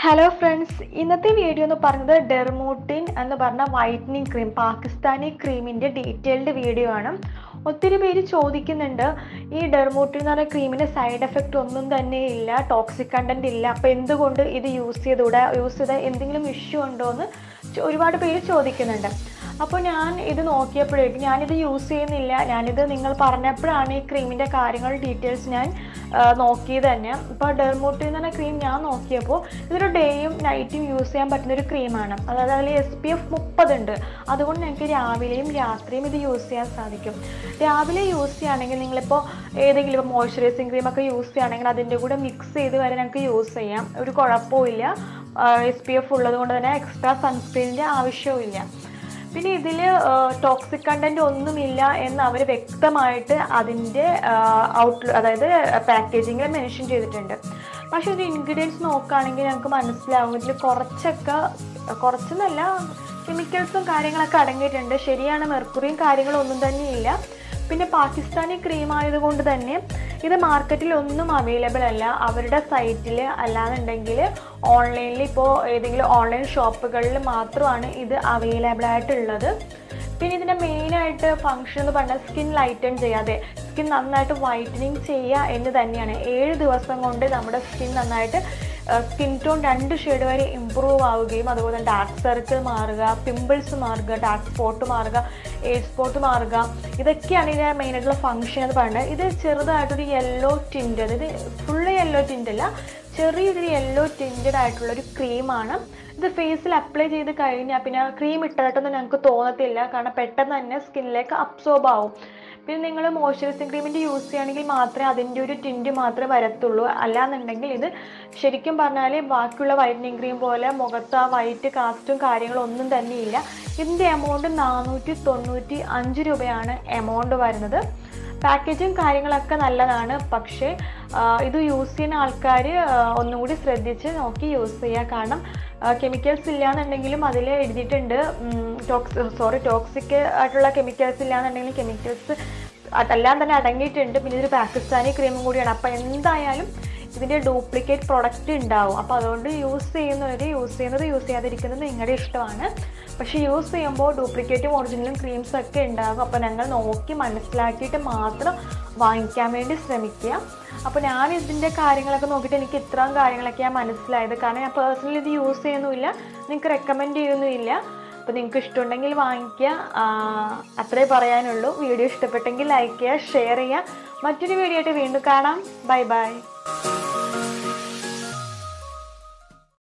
hello friends ഇന്നത്തെ video എന്ന് പറയുന്നത് ഡെർമോട്ടിൻ എന്ന് പറഞ്ഞ വൈറ്റനിങ് ക്രീം പാകിസ്ഥാനി ക്രീമിൻ്റെ ഡീറ്റെയിൽഡ് വീഡിയോ ആണ് ഒത്തിരി പേര് ചോദിക്കുന്നുണ്ട് ഈ ഡെർമോട്ടിൻ എന്ന് പറഞ്ഞ ക്രീമിന് സൈഡ് എഫക്റ്റ് ഒന്നും തന്നെ ഇല്ല ടോക്സിക് കണ്ടന്റ് ഇല്ല അപ്പോൾ എന്തുകൊണ്ട് ഇത് യൂസ് ചെയ്തുകൂടെ യൂസ് ചെയ്ത എന്തെങ്കിലും ഇഷ്യൂ ഉണ്ടോ എന്ന് ചോ- ഒരുപാട് പേര് ചോദിക്കുന്നുണ്ട് അപ്പോൾ ഞാൻ ഇത് നോക്കിയപ്പോഴേക്കും ഞാനിത് യൂസ് ചെയ്യുന്നില്ല ഞാനിത് നിങ്ങൾ പറഞ്ഞപ്പോഴാണ് ഈ ക്രീമിൻ്റെ കാര്യങ്ങൾ ഡീറ്റെയിൽസ് ഞാൻ ആ, നോക്കിയത് തന്നെ ഇപ്പോൾ ഡെർമോട്ടിൻ എന്ന് പറഞ്ഞ ക്രീം ഞാൻ നോക്കിയപ്പോൾ ഇതൊരു ഡേയും നൈറ്റും യൂസ് ചെയ്യാൻ പറ്റുന്ന ഒരു ക്രീമാണ് അതായത് അതിൽ എസ് പി എഫ് മുപ്പതുണ്ട് അതുകൊണ്ട് ഞങ്ങൾക്ക് രാവിലെയും രാത്രിയും ഇത് യൂസ് ചെയ്യാൻ സാധിക്കും രാവിലെ യൂസ് ചെയ്യുകയാണെങ്കിൽ നിങ്ങളിപ്പോൾ ഏതെങ്കിലും ഇപ്പോൾ മോയ്സ്ചറൈസിങ് ക്രീമൊക്കെ യൂസ് ചെയ്യുകയാണെങ്കിൽ അതിൻ്റെ കൂടെ മിക്സ് ചെയ്ത് വരെ ഞങ്ങൾക്ക് യൂസ് ചെയ്യാം ഒരു കുഴപ്പമില്ല എസ് പി എഫ് ഉള്ളത് കൊണ്ട് തന്നെ എക്സ്ട്രാ സൺസ്ക്രീനിൻ്റെ ആവശ്യവുമില്ല പിന്നെ ഇതിൽ ടോക്സിക് കണ്ടന്റ് ഒന്നുമില്ല എന്ന് അവർ വ്യക്തമായിട്ട് അതിൻ്റെ ഔട്ട് അതായത് പാക്കേജിങ്ങിൽ മെൻഷൻ ചെയ്തിട്ടുണ്ട് പക്ഷേ ഇത് ഇൻഗ്രീഡിയൻസ് നോക്കുകയാണെങ്കിൽ ഞങ്ങൾക്ക് മനസ്സിലാവും ഇതിൽ കുറച്ചൊക്കെ കുറച്ചെന്നല്ല കെമിക്കൽസും കാര്യങ്ങളൊക്കെ അടങ്ങിയിട്ടുണ്ട് ശരിയാണ് മെർക്കുറിയും കാര്യങ്ങളും ഒന്നും തന്നെ ഇല്ല പിന്നെ പാകിസ്ഥാനി ക്രീം ആയതുകൊണ്ട് തന്നെ ഇത് മാർക്കറ്റിൽ ഒന്നും അവൈലബിൾ അല്ല അവരുടെ സൈറ്റിൽ അല്ലാന്നുണ്ടെങ്കിൽ ഓൺലൈനിൽ ഇപ്പോൾ ഏതെങ്കിലും ഓൺലൈൻ ഷോപ്പുകളിൽ മാത്രമാണ് ഇത് അവൈലബിൾ ആയിട്ടുള്ളത് പിന്നെ ഇതിൻ്റെ മെയിനായിട്ട് ഫങ്ഷൻ എന്ന് പറഞ്ഞാൽ സ്കിൻ ലൈറ്റൻ ചെയ്യാതെ സ്കിൻ നന്നായിട്ട് വൈറ്റനിങ് ചെയ്യുക എന്ന് തന്നെയാണ് ഏഴ് ദിവസം കൊണ്ട് നമ്മുടെ സ്കിൻ നന്നായിട്ട് സ്കിൻ ടോൺ രണ്ട് ഷെയ്ഡ് വരെ ഇമ്പ്രൂവ് ആവുകയും അതുപോലെ ഡാർക്ക് സർക്കിൾ മാറുക പിമ്പിൾസ് മാറുക ഡാർക്ക് സ്പോട്ട് മാറുക ഏജ് സ്പോട്ട് മാറുക ഇതൊക്കെയാണ് ഇതിൻ്റെ മെയിനായിട്ടുള്ള ഫങ്ഷൻ എന്ന് പറയുന്നത് ഇത് ചെറുതായിട്ടൊരു യെല്ലോ ടിൻറ്റ് അതായത് ഫുള്ള് യെല്ലോ ടിൻ്റ് അല്ല ചെറിയൊരു യെല്ലോ ടിൻറ്റഡ് ആയിട്ടുള്ള ഒരു ക്രീമാണ് ഇത് ഫേസിൽ അപ്ലൈ ചെയ്ത് കഴിഞ്ഞാൽ പിന്നെ ക്രീം ഇട്ടതായിട്ടൊന്നും ഞങ്ങൾക്ക് തോന്നത്തില്ല കാരണം പെട്ടെന്ന് തന്നെ സ്കിന്നിലേക്ക് അബ്സോർബ് ആവും പിന്നെ നിങ്ങൾ മോയ്സ്ചറൈസിങ് ക്രീമിൻ്റെ യൂസ് ചെയ്യുകയാണെങ്കിൽ മാത്രമേ അതിൻ്റെ ഒരു ടിൻറ്റ് മാത്രമേ വരത്തുള്ളൂ അല്ലാന്നുണ്ടെങ്കിൽ ഇത് ശരിക്കും പറഞ്ഞാൽ ബാക്കിയുള്ള വൈറ്റനിങ് ക്രീം പോലെ മുഖത്ത് ആ വൈറ്റ് കാസ്റ്റും കാര്യങ്ങളും ഒന്നും തന്നെ ഇല്ല ഇതിൻ്റെ എമൗണ്ട് നാനൂറ്റി തൊണ്ണൂറ്റി അഞ്ച് രൂപയാണ് എമൗണ്ട് വരുന്നത് പാക്കേജും കാര്യങ്ങളൊക്കെ നല്ലതാണ് പക്ഷേ ആ, ഇത് യൂസ് ചെയ്യുന്ന ആൾക്കാർ ഒന്നും കൂടി ശ്രദ്ധിച്ച് നോക്കി യൂസ് ചെയ്യുക കാരണം കെമിക്കൽസ് ഇല്ലാന്നുണ്ടെങ്കിലും അതിൽ എഴുതിയിട്ടുണ്ട് ടോക്സ് സോറി ടോക്സിക് ആയിട്ടുള്ള കെമിക്കൽസ് ഇല്ലാന്നുണ്ടെങ്കിലും കെമിക്കൽസ് അതെല്ലാം തന്നെ അടങ്ങിയിട്ടുണ്ട് പിന്നെ ഇതൊരു പാകിസ്ഥാനി ക്രീമും കൂടിയാണ് അപ്പോൾ എന്തായാലും ഇതിൻ്റെ ഡ്യൂപ്ലിക്കേറ്റ് പ്രൊഡക്റ്റ് ഉണ്ടാവും അപ്പോൾ അതുകൊണ്ട് യൂസ് ചെയ്യുന്നവർ യൂസ് ചെയ്യുന്നത് യൂസ് ചെയ്യാതിരിക്കുന്നത് നിങ്ങളുടെ ഇഷ്ടമാണ് പക്ഷേ യൂസ് ചെയ്യുമ്പോൾ ഡ്യൂപ്ലിക്കേറ്റും ഒറിജിനലും ക്രീംസ് ഒക്കെ ഉണ്ടാകും അപ്പോൾ ഞങ്ങൾ നോക്കി മനസ്സിലാക്കിയിട്ട് മാത്രം വാങ്ങിക്കാൻ വേണ്ടി ശ്രമിക്കുക അപ്പോൾ ഞാൻ ഇതിൻ്റെ കാര്യങ്ങളൊക്കെ നോക്കിയിട്ട് എനിക്ക് ഇത്രയും കാര്യങ്ങളൊക്കെയാണ് മനസ്സിലായത് കാരണം ഞാൻ പേഴ്സണലി ഇത് യൂസ് ചെയ്യുന്നുമില്ല നിങ്ങൾക്ക് റെക്കമെൻഡ് ചെയ്യുന്നുമില്ല അപ്പോൾ നിങ്ങൾക്ക് ഇഷ്ടമുണ്ടെങ്കിൽ വാങ്ങിക്കുക ആ, അത്രേ പറയാനുള്ളൂ വീഡിയോ ഇഷ്ടപ്പെട്ടെങ്കിൽ ലൈക്ക് ചെയ്യുക ഷെയർ ചെയ്യുക മറ്റൊരു വീഡിയോ ആയിട്ട് വീണ്ടും കാണാം ബൈ ബൈ